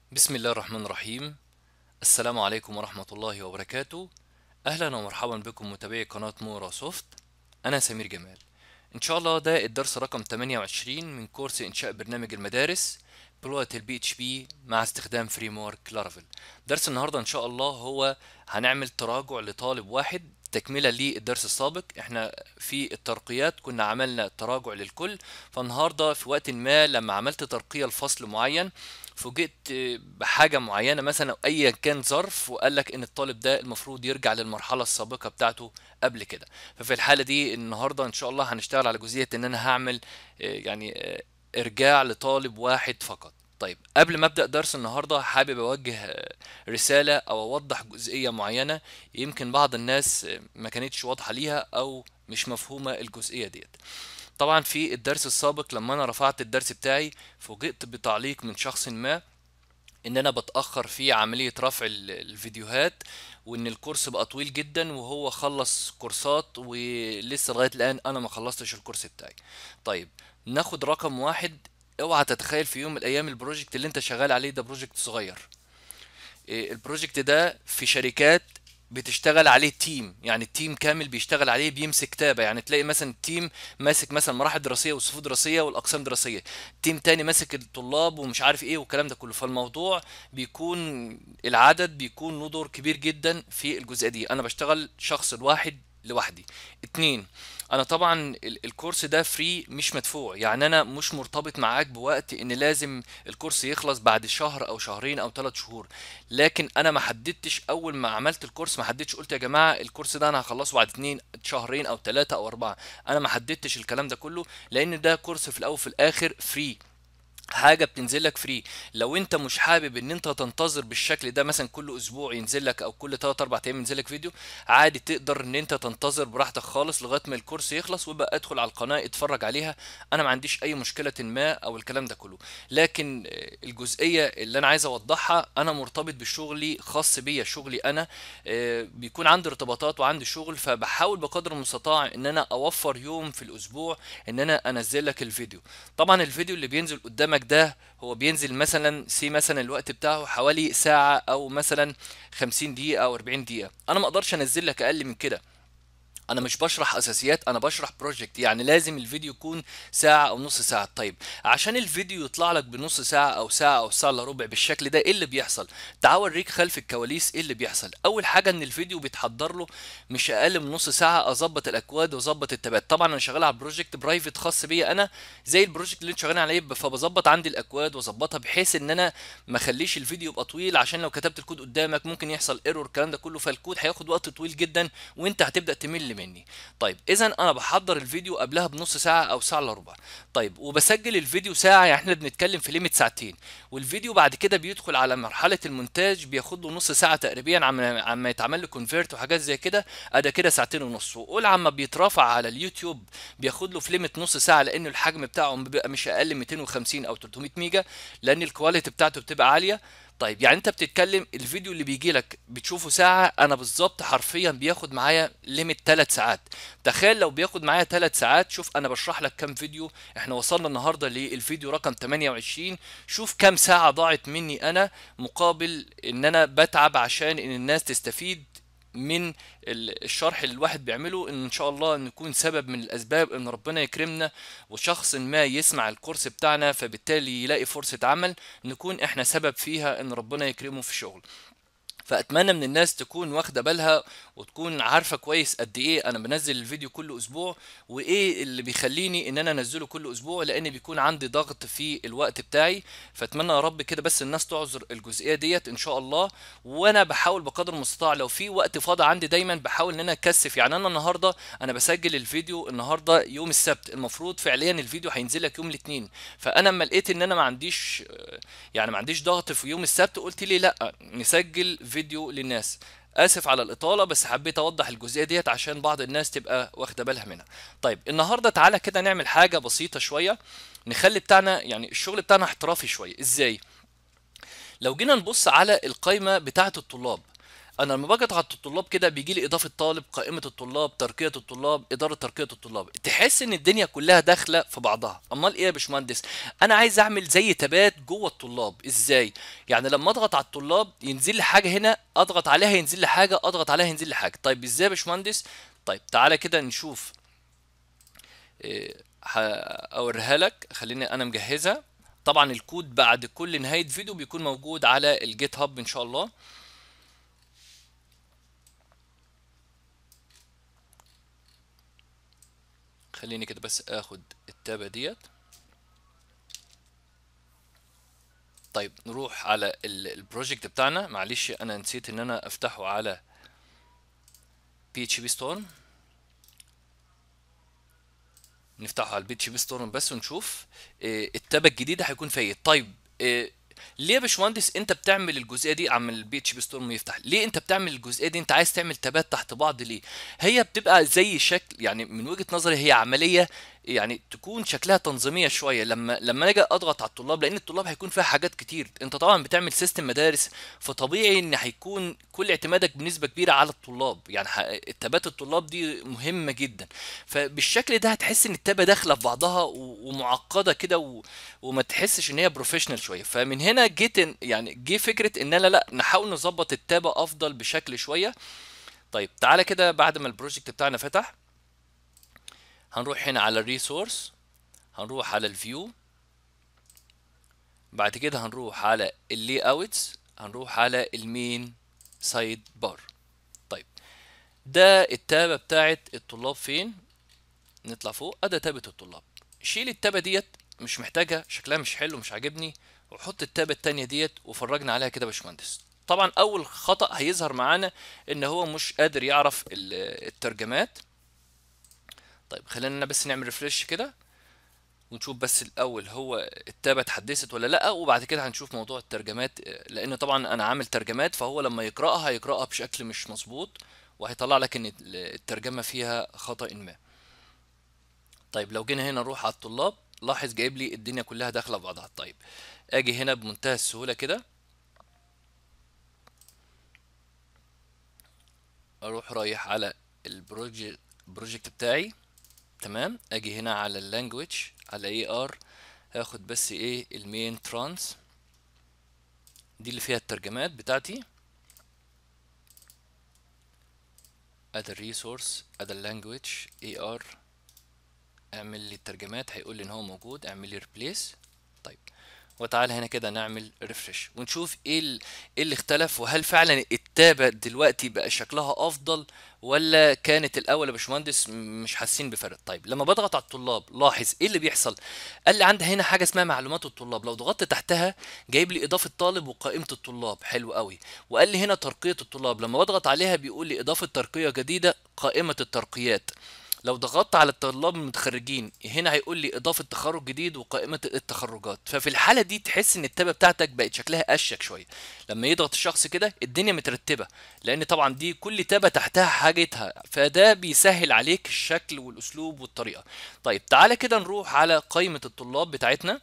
بسم الله الرحمن الرحيم السلام عليكم ورحمة الله وبركاته أهلا ومرحبا بكم متابعي قناة مورا سوفت أنا سمير جمال إن شاء الله ده الدرس رقم 28 من كورس إنشاء برنامج المدارس بلغة البي اتش بي مع استخدام فريم ورك لارافيل درس النهاردة إن شاء الله هو هنعمل تراجع لطالب واحد تكملة للدرس السابق احنا في الترقيات كنا عملنا تراجع للكل فالنهاردة في وقت ما لما عملت ترقية لفصل معين فوجئت بحاجة معينة مثلا أو أيا كان ظرف وقال لك إن الطالب ده المفروض يرجع للمرحلة السابقة بتاعته قبل كده ففي الحالة دي النهاردة إن شاء الله هنشتغل على جزئية إن أنا هعمل آه، يعني آه، إرجاع لطالب واحد فقط طيب قبل ما ابدا درس النهارده حابب اوجه آه، رساله او اوضح جزئيه معينه يمكن بعض الناس آه، ما كانتش واضحه ليها او مش مفهومه الجزئيه ديت طبعا في الدرس السابق لما انا رفعت الدرس بتاعي فوجئت بتعليق من شخص ما ان انا بتاخر في عمليه رفع ال- الفيديوهات وان الكورس بقى طويل جدا وهو خلص كورسات ولسه لغايه الان انا ما خلصتش الكورس بتاعي طيب ناخد رقم واحد اوعى تتخيل في يوم من الايام البروجكت اللي انت شغال عليه ده بروجكت صغير إيه، البروجكت ده في شركات بتشتغل عليه تيم يعني التيم كامل بيشتغل عليه بيمسك تابة يعني تلاقي مثلا التيم ماسك مثلا مراحل دراسية وصفوف دراسية والأقسام دراسية تيم تاني ماسك الطلاب ومش عارف ايه والكلام ده كله فالموضوع بيكون العدد بيكون له دور كبير جدا في الجزئية دي أنا بشتغل شخص الواحد لوحدي اتنين انا طبعا ال- الكورس ده فري مش مدفوع يعني انا مش مرتبط معاك بوقت ان لازم الكورس يخلص بعد شهر او شهرين او ثلاث شهور لكن انا ما حددتش اول ما عملت الكورس ما حددتش قلت يا جماعه الكورس ده انا هخلصه بعد اتنين شهرين او ثلاثه او اربعه انا ما حددتش الكلام ده كله لان ده كورس في الاول وفي الاخر فري حاجه بتنزل لك فري لو انت مش حابب ان انت تنتظر بالشكل ده مثلا كل اسبوع ينزل لك او كل 3 4 ايام ينزل لك فيديو عادي تقدر ان انت تنتظر براحتك خالص لغايه ما الكورس يخلص ويبقى ادخل على القناه اتفرج عليها انا ما عنديش اي مشكله ما او الكلام ده كله لكن آه، الجزئيه اللي انا عايز اوضحها انا مرتبط بشغلي خاص بيا شغلي انا آه، بيكون عندي ارتباطات وعندي شغل فبحاول بقدر المستطاع ان انا اوفر يوم في الاسبوع ان انا انزل لك الفيديو طبعا الفيديو اللي بينزل قدامك ده هو بينزل مثلا سي مثلا الوقت بتاعه حوالي ساعة او مثلا 50 دقيقة او 40 دقيقة انا ما اقدرش انزل لك اقل من كده انا مش بشرح اساسيات انا بشرح بروجكت يعني لازم الفيديو يكون ساعة او نص ساعة طيب عشان الفيديو يطلع لك بنص ساعة او ساعة او ساعة الا ربع بالشكل ده ايه اللي بيحصل تعال اوريك خلف الكواليس ايه اللي بيحصل اول حاجة ان الفيديو بيتحضر له مش اقل من نص ساعة اظبط الاكواد واظبط التبات طبعا انا شغال على بروجكت برايفت خاص بيا انا زي البروجكت اللي انت شغالين عليه فبظبط عندي الاكواد واظبطها بحيث ان انا ما اخليش الفيديو يبقى طويل عشان لو كتبت الكود قدامك ممكن يحصل ايرور الكلام ده كله فالكود هياخد وقت طويل جدا وانت هتبدا تمل مني طيب اذا انا بحضر الفيديو قبلها بنص ساعه او ساعه الا ربع طيب وبسجل الفيديو ساعه يعني احنا بنتكلم في ليميت ساعتين والفيديو بعد كده بيدخل على مرحله المونتاج بياخد له نص ساعه تقريبا عم عما يتعمل له كونفيرت وحاجات زي كده ادي كده ساعتين ونص وقول عما بيترفع على اليوتيوب بياخد له في ليميت نص ساعه لان الحجم بتاعه بيبقى مش اقل من 250 او 300 ميجا لان الكواليتي بتاعته بتبقى عاليه طيب يعني انت بتتكلم الفيديو اللي بيجي لك بتشوفه ساعة انا بالظبط حرفيا بياخد معايا ليميت 3 ساعات تخيل لو بياخد معايا 3 ساعات شوف انا بشرح لك كام فيديو احنا وصلنا النهاردة للفيديو رقم 28 شوف كام ساعة ضاعت مني انا مقابل ان انا بتعب عشان ان الناس تستفيد من ال- الشرح اللي الواحد بيعمله ان ان شاء الله نكون سبب من الاسباب ان ربنا يكرمنا وشخص ما يسمع الكورس بتاعنا فبالتالي يلاقي فرصة عمل نكون احنا سبب فيها ان ربنا يكرمه في الشغل فاتمنى من الناس تكون واخده بالها وتكون عارفه كويس قد ايه انا بنزل الفيديو كل اسبوع وايه اللي بيخليني ان انا انزله كل اسبوع لان بيكون عندي ضغط في الوقت بتاعي فاتمنى يا رب كده بس الناس تعذر الجزئيه ديت ان شاء الله وانا بحاول بقدر المستطاع لو في وقت فاضي عندي دايما بحاول ان انا اكثف يعني انا النهارده انا بسجل الفيديو النهارده يوم السبت المفروض فعليا الفيديو هينزل لك يوم الاثنين فانا اما لقيت ان انا ما عنديش يعني ما عنديش ضغط في يوم السبت قلت لي لا نسجل فيديو للناس اسف على الاطاله بس حبيت اوضح الجزئيه ديت عشان بعض الناس تبقى واخده بالها منها طيب النهارده تعالى كده نعمل حاجه بسيطه شويه نخلي بتاعنا يعني الشغل بتاعنا احترافي شويه ازاي لو جينا نبص على القائمه بتاعه الطلاب انا لما باجي اضغط الطلاب كده بيجي لي اضافه طالب قائمه الطلاب ترقيه الطلاب اداره ترقيه الطلاب تحس ان الدنيا كلها داخله في بعضها امال ايه يا باشمهندس انا عايز اعمل زي تبات جوه الطلاب ازاي يعني لما اضغط على الطلاب ينزل لي حاجه هنا اضغط عليها ينزل لي حاجه اضغط عليها ينزل لي حاجه طيب ازاي يا باشمهندس طيب تعالى كده نشوف إيه، هوريها لك خليني انا مجهزها طبعا الكود بعد كل نهايه فيديو بيكون موجود على الجيت هاب ان شاء الله خليني كده بس اخد التابة ديت طيب نروح على البروجكت بتاعنا معلش انا نسيت ان انا افتحه على بي اتش بي ستورم نفتحه على البي اتش بي ستورم بس ونشوف إيه التابة الجديدة هيكون فيها ايه طيب إيه ليه يا باشمهندس انت بتعمل الجزئيه دي عم البي اتش بي ستورم يفتح ليه انت بتعمل الجزئيه دي انت عايز تعمل تابات تحت بعض ليه هي بتبقى زي شكل يعني من وجهه نظري هي عمليه يعني تكون شكلها تنظيميه شويه لما لما اجي اضغط على الطلاب لان الطلاب هيكون فيها حاجات كتير انت طبعا بتعمل سيستم مدارس فطبيعي ان هيكون كل اعتمادك بنسبه كبيره على الطلاب يعني التابات الطلاب دي مهمه جدا فبالشكل ده هتحس ان التابه داخله في بعضها ومعقده كده و... وما تحسش ان هي بروفيشنال شويه فمن هنا جيت يعني جه فكره ان انا لا نحاول نظبط التابه افضل بشكل شويه طيب تعالى كده بعد ما البروجكت بتاعنا فتح هنروح هنا على الريسورس هنروح على الفيو بعد كده هنروح على اللي اوتس هنروح على المين سايد بار طيب ده التابة بتاعت الطلاب فين نطلع فوق ادي تابة الطلاب شيل التابة ديت مش محتاجها شكلها مش حلو مش عاجبني وحط التابة التانية ديت وفرجنا عليها كده يا باشمهندس طبعا اول خطأ هيظهر معانا ان هو مش قادر يعرف الترجمات طيب خلينا بس نعمل ريفرش كده ونشوف بس الاول هو التابه اتحدثت ولا لا وبعد كده هنشوف موضوع الترجمات لان طبعا انا عامل ترجمات فهو لما يقراها هيقراها بشكل مش مظبوط وهيطلع لك ان الترجمه فيها خطا ما طيب لو جينا هنا نروح على الطلاب لاحظ جايب لي الدنيا كلها داخله في بعضها طيب اجي هنا بمنتهى السهوله كده اروح رايح على البروجكت البروجكت بتاعي تمام اجي هنا على اللانجوج على اي ار هاخد بس ايه المين ترانس دي اللي فيها الترجمات بتاعتي اد الريسورس اد اللانجوج اي ار اعمل لي الترجمات هيقول لي ان هو موجود اعمل لي ريبليس طيب وتعالى هنا كده نعمل ريفرش ونشوف ايه ايه اللي اختلف وهل فعلا التابة دلوقتي بقى شكلها افضل ولا كانت الاول يا باشمهندس مش حاسين بفرق طيب لما بضغط على الطلاب لاحظ ايه اللي بيحصل قال لي عندي هنا حاجه اسمها معلومات الطلاب لو ضغطت تحتها جايب لي اضافه طالب وقائمه الطلاب حلو قوي وقال لي هنا ترقيه الطلاب لما بضغط عليها بيقول لي اضافه ترقيه جديده قائمه الترقيات لو ضغطت على الطلاب المتخرجين هنا هيقول لي اضافه تخرج جديد وقائمه التخرجات ففي الحاله دي تحس ان التابه بتاعتك بقت شكلها اشيك شويه لما يضغط الشخص كده الدنيا مترتبه لان طبعا دي كل تابه تحتها حاجتها فده بيسهل عليك الشكل والاسلوب والطريقه طيب تعالى كده نروح على قائمه الطلاب بتاعتنا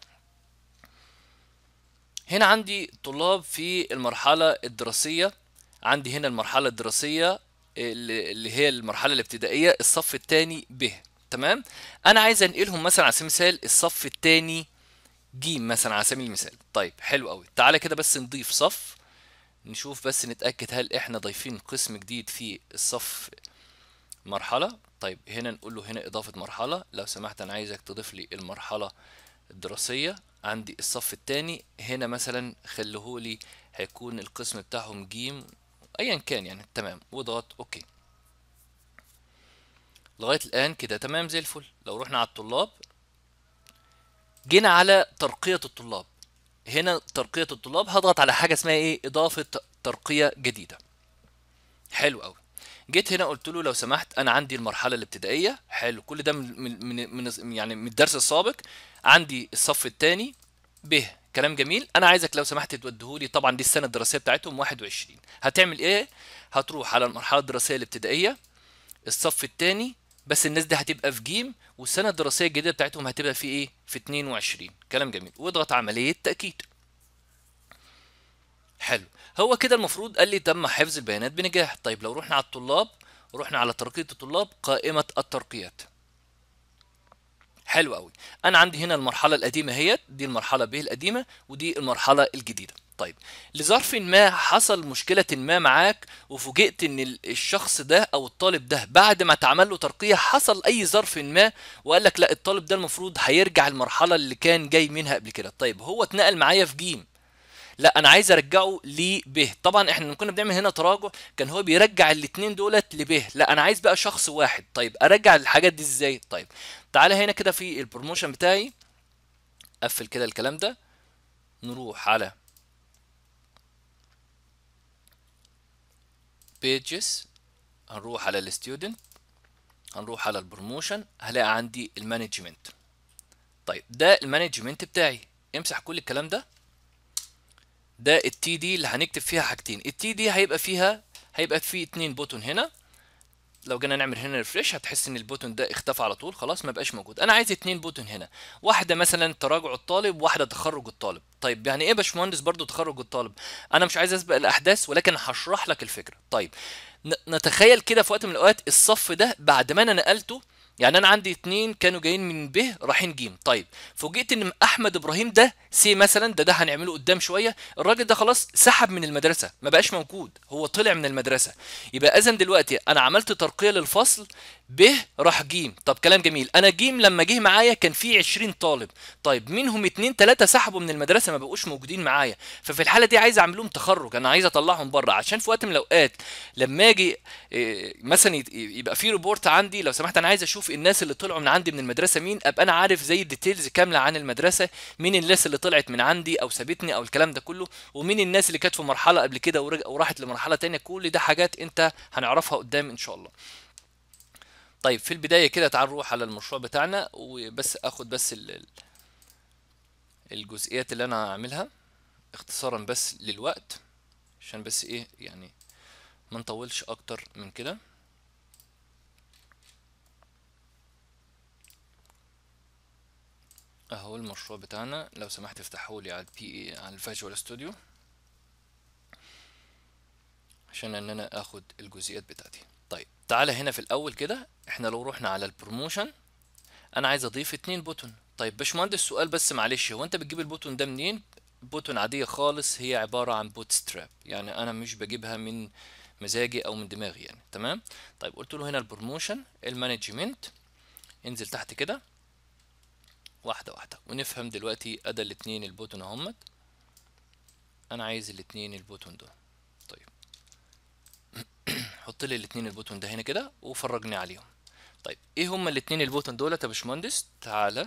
هنا عندي طلاب في المرحله الدراسيه عندي هنا المرحله الدراسيه اللي هي المرحله الابتدائيه الصف الثاني ب تمام انا عايز انقلهم مثلا على سبيل المثال الصف الثاني ج مثلا على سبيل المثال طيب حلو قوي تعالى كده بس نضيف صف نشوف بس نتاكد هل احنا ضايفين قسم جديد في الصف مرحله طيب هنا نقول له هنا اضافه مرحله لو سمحت انا عايزك تضيف لي المرحله الدراسيه عندي الصف الثاني هنا مثلا خليهولي هيكون القسم بتاعهم جيم ايا كان يعني تمام واضغط اوكي لغايه الان كده تمام زي الفل لو رحنا على الطلاب جينا على ترقيه الطلاب هنا ترقيه الطلاب هضغط على حاجه اسمها ايه اضافه ترقيه جديده حلو قوي جيت هنا قلت له لو سمحت انا عندي المرحله الابتدائيه حلو كل ده من من, من يعني من الدرس السابق عندي الصف الثاني ب كلام جميل انا عايزك لو سمحت توديهولي طبعا دي السنه الدراسيه بتاعتهم 21 هتعمل ايه هتروح على المرحله الدراسيه الابتدائيه الصف الثاني بس الناس دي هتبقى في جيم والسنه الدراسيه الجديده بتاعتهم هتبقى في ايه في 22 كلام جميل واضغط عمليه تاكيد حلو هو كده المفروض قال لي تم حفظ البيانات بنجاح طيب لو رحنا على الطلاب ورحنا على ترقية الطلاب قائمة الترقيات حلو قوي انا عندي هنا المرحله القديمه هي دي المرحله ب القديمه ودي المرحله الجديده طيب لظرف ما حصل مشكلة ما معاك وفوجئت ان ال- الشخص ده او الطالب ده بعد ما اتعمل له ترقية حصل اي ظرف ما وقال لك لا الطالب ده المفروض هيرجع المرحلة اللي كان جاي منها قبل كده طيب هو اتنقل معايا في جيم لا انا عايز ارجعه لب طبعا احنا لما كنا بنعمل هنا تراجع كان هو بيرجع الاثنين دولت لب لا انا عايز بقى شخص واحد طيب ارجع الحاجات دي ازاي طيب تعالى هنا كده في البروموشن بتاعي قفل كده الكلام ده نروح على pages هنروح على الستودنت هنروح على البروموشن هلاقي عندي المانجمنت طيب ده المانجمنت بتاعي امسح كل الكلام ده ده التي دي اللي هنكتب فيها حاجتين التي دي هيبقى فيها هيبقى فيه اتنين بوتون هنا لو جينا نعمل هنا ريفريش هتحس ان البوتون ده اختفى على طول خلاص ما بقاش موجود انا عايز اتنين بوتون هنا واحده مثلا تراجع الطالب واحده تخرج الطالب طيب يعني ايه يا باشمهندس برضو تخرج الطالب انا مش عايز اسبق الاحداث ولكن هشرح لك الفكره طيب ن- نتخيل كده في وقت من الاوقات الصف ده بعد ما انا نقلته يعني انا عندي اتنين كانوا جايين من ب رايحين جيم طيب فوجئت ان احمد ابراهيم ده سي مثلا ده ده هنعمله قدام شويه الراجل ده خلاص سحب من المدرسه ما بقاش موجود هو طلع من المدرسه يبقى اذا دلوقتي انا عملت ترقيه للفصل ب راح جيم طب كلام جميل انا جيم لما جه معايا كان في 20 طالب طيب منهم اتنين تلاتة سحبوا من المدرسه ما بقوش موجودين معايا ففي الحاله دي عايز اعمل لهم تخرج انا عايز اطلعهم بره عشان في وقت من الاوقات لما اجي إيه، مثلا يت- يبقى في ريبورت عندي لو سمحت انا عايز اشوف الناس اللي طلعوا من عندي من المدرسه مين ابقى انا عارف زي الديتيلز كامله عن المدرسه مين الناس اللي طلعت من عندي او سابتني او الكلام ده كله ومين الناس اللي كانت في مرحله قبل كده ورج- وراحت لمرحله تانية كل ده حاجات انت هنعرفها قدام ان شاء الله طيب في البدايه كده تعال نروح على المشروع بتاعنا وبس اخد بس ال- ال- الجزئيات اللي انا هعملها اختصارا بس للوقت عشان بس ايه يعني ما نطولش اكتر من كده اهو المشروع بتاعنا لو سمحت افتحوا لي على البي اي على الفيجوال ستوديو عشان ان انا اخد الجزئيات بتاعتي طيب تعالى هنا في الاول كده احنا لو رحنا على البروموشن انا عايز اضيف اتنين بوتون طيب باشمهندس سؤال بس معلش هو انت بتجيب البوتون ده منين بوتون عادية خالص هي عبارة عن بوت ستراب يعني انا مش بجيبها من مزاجي او من دماغي يعني تمام طيب قلت له هنا البروموشن المانجمنت انزل تحت كده واحدة واحدة ونفهم دلوقتي ادى الاتنين البوتون اهمت انا عايز الاتنين البوتون دول طيب حط لي الاتنين البوتون ده هنا كده وفرجني عليهم طيب ايه هما الاتنين البوتون دولت يا باشمهندس تعالى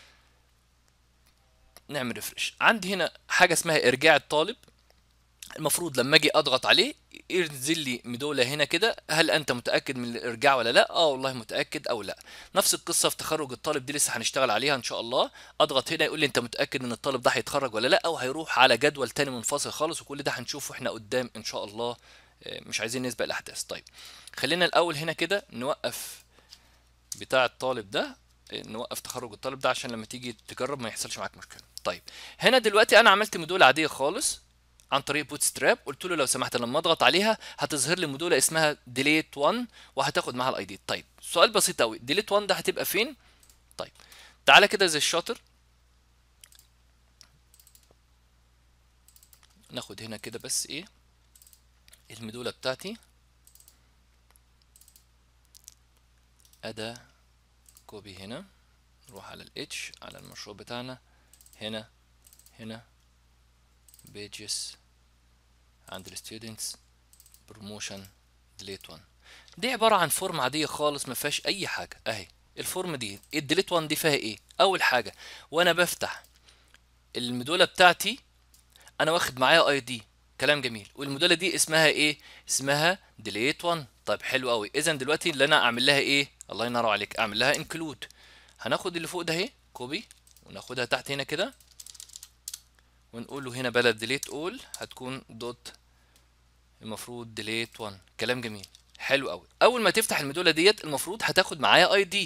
نعمل ريفرش عندي هنا حاجه اسمها ارجاع الطالب المفروض لما اجي اضغط عليه ينزل لي مدوله هنا كده هل انت متاكد من الارجاع ولا لا اه والله متاكد او لا نفس القصه في تخرج الطالب دي لسه هنشتغل عليها ان شاء الله اضغط هنا يقول لي انت متاكد ان الطالب ده هيتخرج ولا لا او هيروح على جدول تاني منفصل خالص وكل ده هنشوفه احنا قدام ان شاء الله آه، مش عايزين نسبق الاحداث طيب خلينا الاول هنا كده نوقف بتاع الطالب ده آه، نوقف تخرج الطالب ده عشان لما تيجي تجرب ما يحصلش معاك مشكله طيب هنا دلوقتي انا عملت مدوله عاديه خالص عن طريق بوت ستراب قلت له لو سمحت لما اضغط عليها هتظهر لي مدوله اسمها ديليت 1 وهتاخد معاها الاي دي طيب سؤال بسيط قوي ديليت 1 ده هتبقى فين طيب تعالى كده زي الشاطر ناخد هنا كده بس ايه المدوله بتاعتي اداه كوبي هنا نروح على الاتش على المشروع بتاعنا هنا هنا pages عند الستودنتس بروموشن ديليت 1 دي عبارة عن فورم عادية خالص ما فيهاش أي حاجة أهي الفورم دي الديليت 1 دي فيها إيه؟ أول حاجة وأنا بفتح المدولة بتاعتي أنا واخد معايا أي دي كلام جميل والمدولة دي اسمها إيه؟ اسمها ديليت 1 طيب حلو قوي إذا دلوقتي اللي أنا أعمل لها إيه؟ الله ينور عليك أعمل لها انكلود هناخد اللي فوق ده اهي كوبي وناخدها تحت هنا كده ونقول له هنا بدل ديليت اول هتكون دوت المفروض ديليت 1 كلام جميل حلو قوي اول ما تفتح المدوله ديت المفروض هتاخد معايا اي دي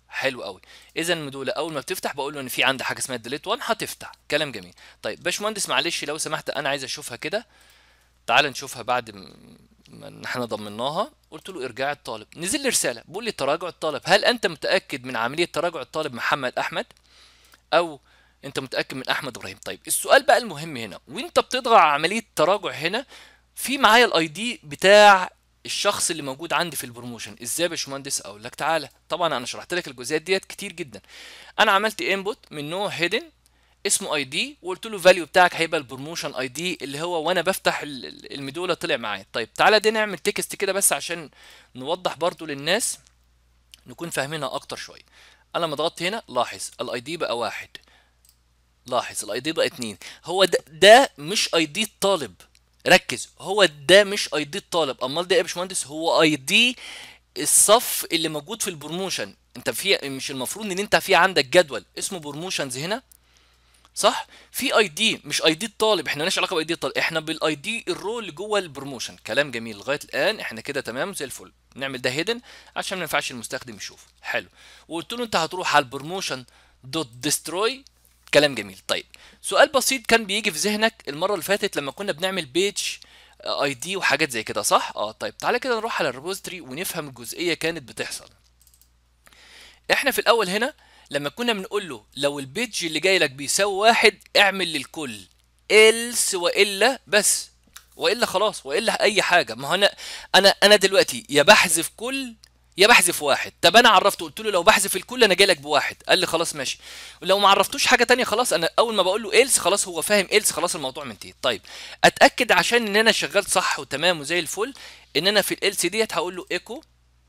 حلو قوي اذا المدوله اول ما بتفتح بقول له ان في عندي حاجه اسمها ديليت 1 هتفتح كلام جميل طيب باشمهندس معلش لو سمحت انا عايز اشوفها كده تعال نشوفها بعد ما احنا ضمناها قلت له ارجاع الطالب نزل لي رساله بيقول لي تراجع الطالب هل انت متاكد من عمليه تراجع الطالب محمد احمد او انت متاكد من احمد ابراهيم طيب السؤال بقى المهم هنا وانت بتضغط على عمليه تراجع هنا في معايا الاي دي بتاع الشخص اللي موجود عندي في البروموشن ازاي يا باشمهندس اقول لك تعالى طبعا انا شرحت لك الجزئيات ديت كتير جدا انا عملت انبوت من نوع هيدن اسمه اي دي وقلت له فاليو بتاعك هيبقى البروموشن اي دي اللي هو وانا بفتح المدوله طلع معايا طيب تعالى دي نعمل تكست كده بس عشان نوضح برضو للناس نكون فاهمينها اكتر شويه انا لما ضغطت هنا لاحظ الاي دي بقى واحد لاحظ الاي دي بقى اتنين هو ده, ده مش اي دي الطالب ركز هو ده مش اي دي الطالب امال ده ايه يا باشمهندس هو اي دي الصف اللي موجود في البروموشن انت في مش المفروض ان انت في عندك جدول اسمه بروموشنز هنا صح في اي دي مش اي دي الطالب احنا مالناش علاقه باي دي الطالب احنا بالاي دي الرول اللي جوه البروموشن كلام جميل لغايه الان احنا كده تمام زي الفل نعمل ده هيدن عشان ما ينفعش المستخدم يشوف حلو وقلت له انت هتروح على البروموشن دوت ديستروي كلام جميل طيب سؤال بسيط كان بيجي في ذهنك المره اللي فاتت لما كنا بنعمل بيج اي دي وحاجات زي كده صح اه طيب تعالى كده نروح على الريبوزيتوري ونفهم الجزئيه كانت بتحصل احنا في الاول هنا لما كنا بنقول له لو البيج اللي جاي لك بيساوي واحد اعمل للكل else والا بس والا خلاص والا اي حاجه ما هو انا انا انا دلوقتي يا بحذف كل يا بحذف واحد طب انا عرفته قلت له لو بحذف الكل انا جاي لك بواحد قال لي خلاص ماشي ولو ما عرفتوش حاجه تانية خلاص انا اول ما بقول له ايلس خلاص هو فاهم ايلس خلاص الموضوع منتهي طيب اتاكد عشان ان انا شغال صح وتمام وزي الفل ان انا في الالس ديت هقول له ايكو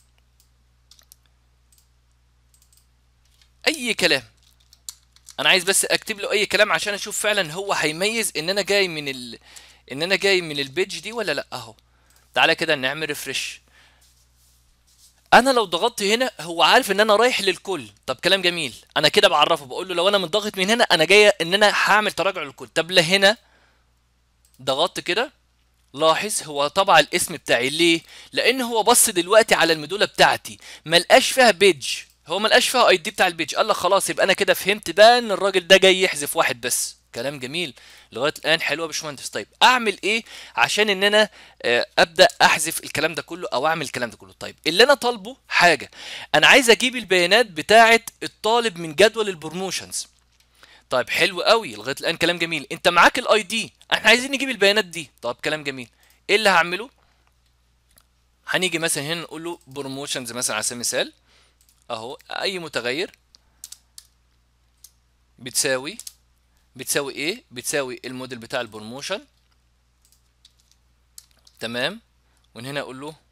اي كلام انا عايز بس اكتب له اي كلام عشان اشوف فعلا هو هيميز ان انا جاي من ال... ان انا جاي من البيج دي ولا لا اهو تعالى كده نعمل ريفرش انا لو ضغطت هنا هو عارف ان انا رايح للكل طب كلام جميل انا كده بعرفه بقول له لو انا منضغط من هنا انا جاي ان انا هعمل تراجع للكل طب هنا ضغطت كده لاحظ هو طبع الاسم بتاعي ليه لان هو بص دلوقتي على المدوله بتاعتي ما لقاش فيها بيج هو ما لقاش فيها اي دي بتاع البيج قال لك خلاص يبقى انا كده فهمت بقى ان الراجل ده جاي يحذف واحد بس كلام جميل لغايه الان حلوه يا باشمهندس طيب اعمل ايه عشان ان انا ابدا احذف الكلام ده كله او اعمل الكلام ده كله طيب اللي انا طالبه حاجه انا عايز اجيب البيانات بتاعه الطالب من جدول البروموشنز طيب حلو قوي لغايه الان كلام جميل انت معاك الاي دي احنا عايزين نجيب البيانات دي طب كلام جميل ايه اللي هعمله هنيجي مثلا هنا نقول له بروموشنز مثلا على سبيل المثال اهو اي متغير بتساوي بتساوي ايه بتساوي الموديل بتاع البروموشن تمام ومن هنا اقول له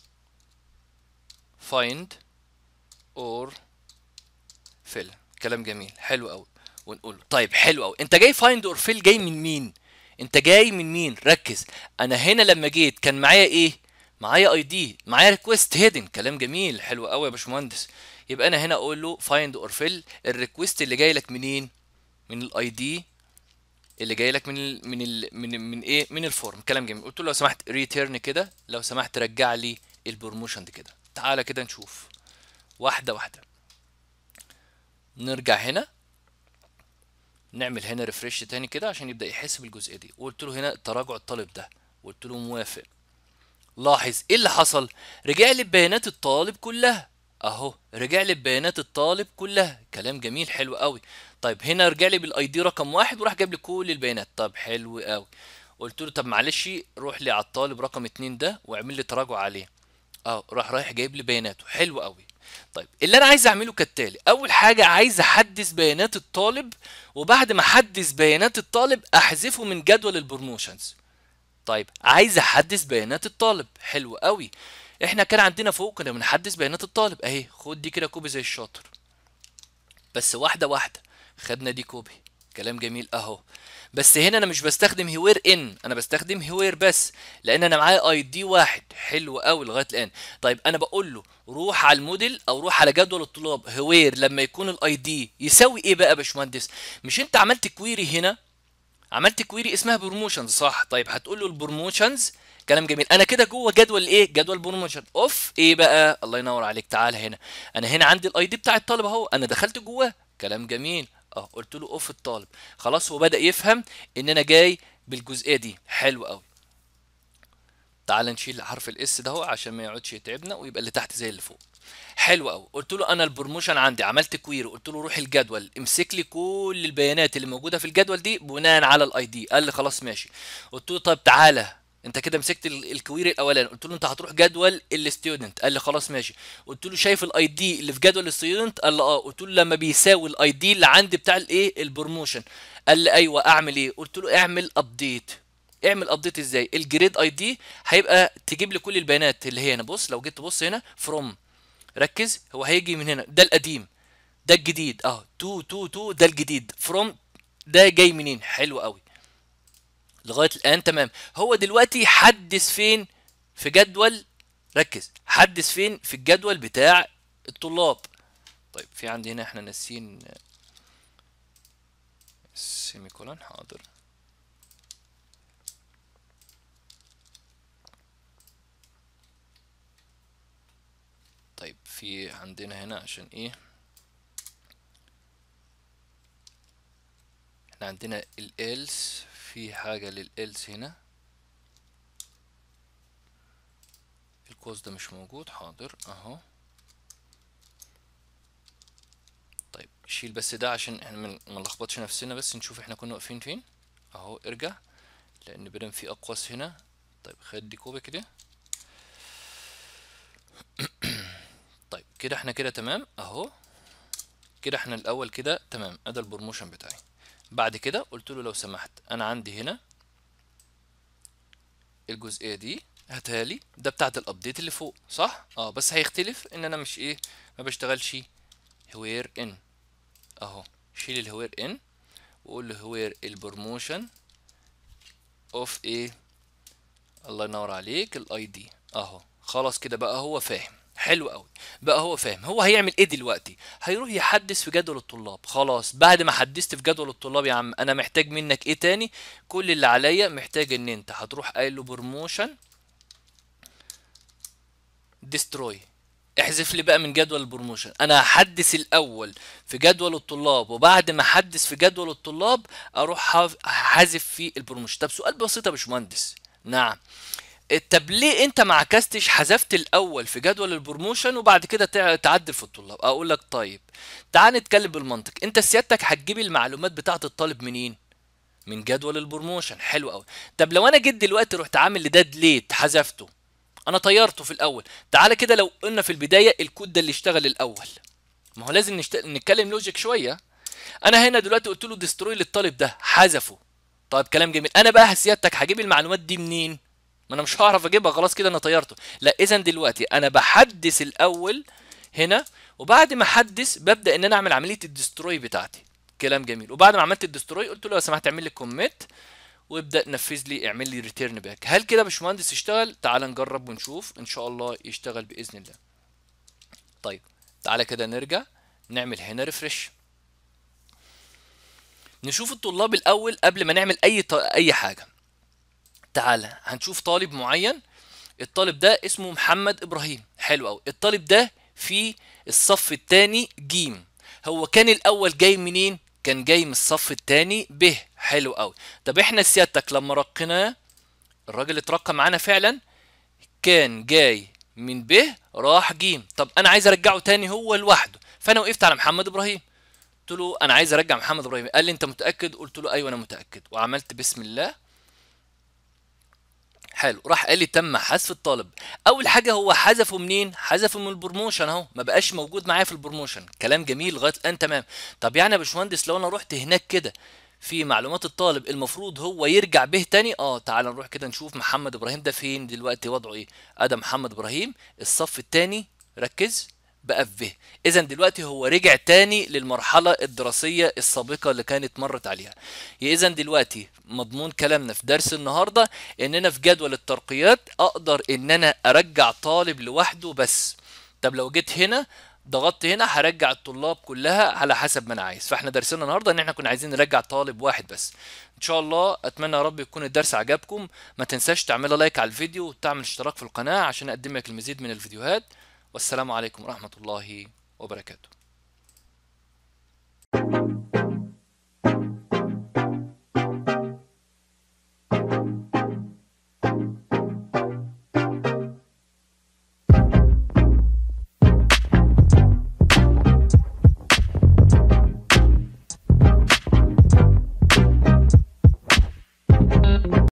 find or fill كلام جميل حلو قوي ونقول له طيب حلو قوي انت جاي find or fill جاي من مين انت جاي من مين ركز انا هنا لما جيت كان معايا ايه معايا اي دي معايا ريكوست هيدن كلام جميل حلو قوي يا باشمهندس يبقى انا هنا اقول له find or fill الريكوست اللي جاي لك منين من الاي دي اللي جاي لك من ال من ال من من ايه من الفورم كلام جميل قلت له لو سمحت ريتيرن كده لو سمحت رجع لي البروموشن دي كده تعالى كده نشوف واحده واحده نرجع هنا نعمل هنا ريفرش تاني كده عشان يبدا يحس بالجزئيه دي وقلت له هنا تراجع الطالب ده قلت له موافق لاحظ ايه اللي حصل رجع لي بيانات الطالب كلها اهو رجع لي بيانات الطالب كلها كلام جميل حلو قوي طيب هنا رجع لي بالاي دي رقم واحد وراح جاب لي كل البيانات طب حلو قوي قلت له طب معلش روح لي على الطالب رقم اتنين ده واعمل لي تراجع عليه اه راح رايح جايب لي بياناته حلو قوي طيب اللي انا عايز اعمله كالتالي اول حاجه عايز احدث بيانات الطالب وبعد ما احدث بيانات الطالب احذفه من جدول البروموشنز طيب عايز احدث بيانات الطالب حلو قوي احنا كان عندنا فوق كنا بنحدث بيانات الطالب اهي خد دي كده كوبي زي الشاطر بس واحده واحده خدنا دي كوبي كلام جميل اهو بس هنا انا مش بستخدم هوير ان انا بستخدم هوير بس لان انا معايا اي دي واحد حلو قوي لغايه الان طيب انا بقول له روح على الموديل او روح على جدول الطلاب هوير لما يكون الاي دي يساوي ايه بقى يا باشمهندس مش انت عملت كويري هنا عملت كويري اسمها بروموشنز صح طيب هتقول له البروموشنز كلام جميل انا كده جوه جدول ايه جدول بروموشن اوف ايه بقى الله ينور عليك تعال هنا انا هنا عندي الاي دي بتاع الطالب اهو انا دخلت جواه كلام جميل اه قلت له اوف الطالب خلاص هو بدا يفهم ان انا جاي بالجزئيه دي حلو قوي تعال نشيل حرف الاس ده اهو عشان ما يقعدش يتعبنا ويبقى اللي تحت زي اللي فوق حلو قوي قلت له انا البروموشن عندي عملت كوير قلت له روح الجدول امسك لي كل البيانات اللي موجوده في الجدول دي بناء على الاي دي قال لي خلاص ماشي قلت له طيب تعالى انت كده مسكت ال- الكوير الاولاني قلت له انت هتروح جدول الستودنت قال لي خلاص ماشي قلت له شايف الاي دي اللي في جدول الستودنت قال لي اه قلت له لما بيساوي الاي دي اللي عندي بتاع الايه البروموشن قال لي ايوه اعمل ايه قلت له اعمل ابديت اعمل ابديت ازاي الجريد اي دي هيبقى تجيب لي كل البيانات اللي هي هنا بص لو جيت تبص هنا فروم ركز هو هيجي من هنا ده القديم ده الجديد اه 2 2 2 ده الجديد فروم ده جاي منين حلو قوي لغايه الان تمام هو دلوقتي حدث فين في جدول ركز حدث فين في الجدول بتاع الطلاب طيب في عندي هنا احنا ناسيين سيمي كولون حاضر طيب في عندنا هنا عشان ايه احنا عندنا الالس في حاجة للالس هنا القوس ده مش موجود حاضر اهو طيب شيل بس ده عشان احنا ما ما نلخبطش نفسنا بس نشوف احنا كنا واقفين فين اهو ارجع لان بدل في اقواس هنا طيب خد دي كوبي كده طيب كده احنا كده تمام اهو كده احنا الاول كده تمام ادي البروموشن بتاعي بعد كده قلت له لو سمحت انا عندي هنا الجزئيه دي هاتها لي ده بتاعت الابديت اللي فوق صح اه بس هيختلف ان انا مش ايه ما بشتغلش هوير ان اهو شيل الهوير ان وقول له هوير البروموشن اوف ايه الله ينور عليك الاي دي اهو خلاص كده بقى هو فاهم حلو قوي بقى هو فاهم هو هيعمل ايه دلوقتي هيروح يحدث في جدول الطلاب خلاص بعد ما حدثت في جدول الطلاب يا عم انا محتاج منك ايه تاني كل اللي عليا محتاج ان انت هتروح قايل له بروموشن ديستروي احذف لي بقى من جدول البروموشن انا هحدث الاول في جدول الطلاب وبعد ما احدث في جدول الطلاب اروح حاف- حذف في البروموشن طب سؤال بسيط يا باشمهندس نعم طب ليه انت ما عكستش حذفت الاول في جدول البروموشن وبعد كده تع- تعدل في الطلاب اقول لك طيب تعال نتكلم بالمنطق انت سيادتك هتجيب المعلومات بتاعه الطالب منين من جدول البروموشن حلو قوي طب لو انا جيت دلوقتي رحت عامل لده ديليت حذفته انا طيرته في الاول تعالى كده لو قلنا في البدايه الكود ده اللي اشتغل الاول ما هو لازم نشت... نتكلم لوجيك شويه انا هنا دلوقتي قلت له ديستروي للطالب ده حذفه طيب كلام جميل انا بقى سيادتك هجيب المعلومات دي منين ما انا مش هعرف اجيبها خلاص كده انا طيرته لا اذا دلوقتي انا بحدث الاول هنا وبعد ما احدث ببدا ان انا اعمل عمليه الديستروي بتاعتي كلام جميل وبعد ما عملت الديستروي قلت له لو سمحت اعمل لي كوميت وابدا نفذ لي اعمل لي ريتيرن باك هل كده يا باشمهندس اشتغل تعال نجرب ونشوف ان شاء الله يشتغل باذن الله طيب تعالى كده نرجع نعمل هنا ريفرش نشوف الطلاب الاول قبل ما نعمل اي ط... اي حاجه تعالى هنشوف طالب معين الطالب ده اسمه محمد ابراهيم حلو قوي الطالب ده في الصف الثاني جيم هو كان الاول جاي منين كان جاي من الصف الثاني ب حلو قوي طب احنا سيادتك لما رقناه الراجل اترقى معانا فعلا كان جاي من ب راح جيم طب انا عايز ارجعه تاني هو لوحده فانا وقفت على محمد ابراهيم قلت له انا عايز ارجع محمد ابراهيم قال لي انت متاكد قلت له ايوه انا متاكد وعملت بسم الله حلو راح قال لي تم حذف الطالب اول حاجه هو حذفه منين حذفه من البروموشن اهو ما بقاش موجود معايا في البروموشن كلام جميل لغايه الان تمام طب يعني يا باشمهندس لو انا رحت هناك كده في معلومات الطالب المفروض هو يرجع به تاني اه تعال نروح كده نشوف محمد ابراهيم ده فين دلوقتي وضعه ايه ادم محمد ابراهيم الصف التاني ركز بقى في به اذا دلوقتي هو رجع تاني للمرحله الدراسيه السابقه اللي كانت مرت عليها اذا دلوقتي مضمون كلامنا في درس النهارده اننا في جدول الترقيات اقدر ان انا ارجع طالب لوحده بس طب لو جيت هنا ضغطت هنا هرجع الطلاب كلها على حسب ما انا عايز فاحنا درسنا النهارده ان احنا كنا عايزين نرجع طالب واحد بس ان شاء الله اتمنى يا رب يكون الدرس عجبكم ما تنساش تعمل لايك على الفيديو وتعمل اشتراك في القناة عشان اقدم لك المزيد من الفيديوهات والسلام عليكم ورحمة الله وبركاته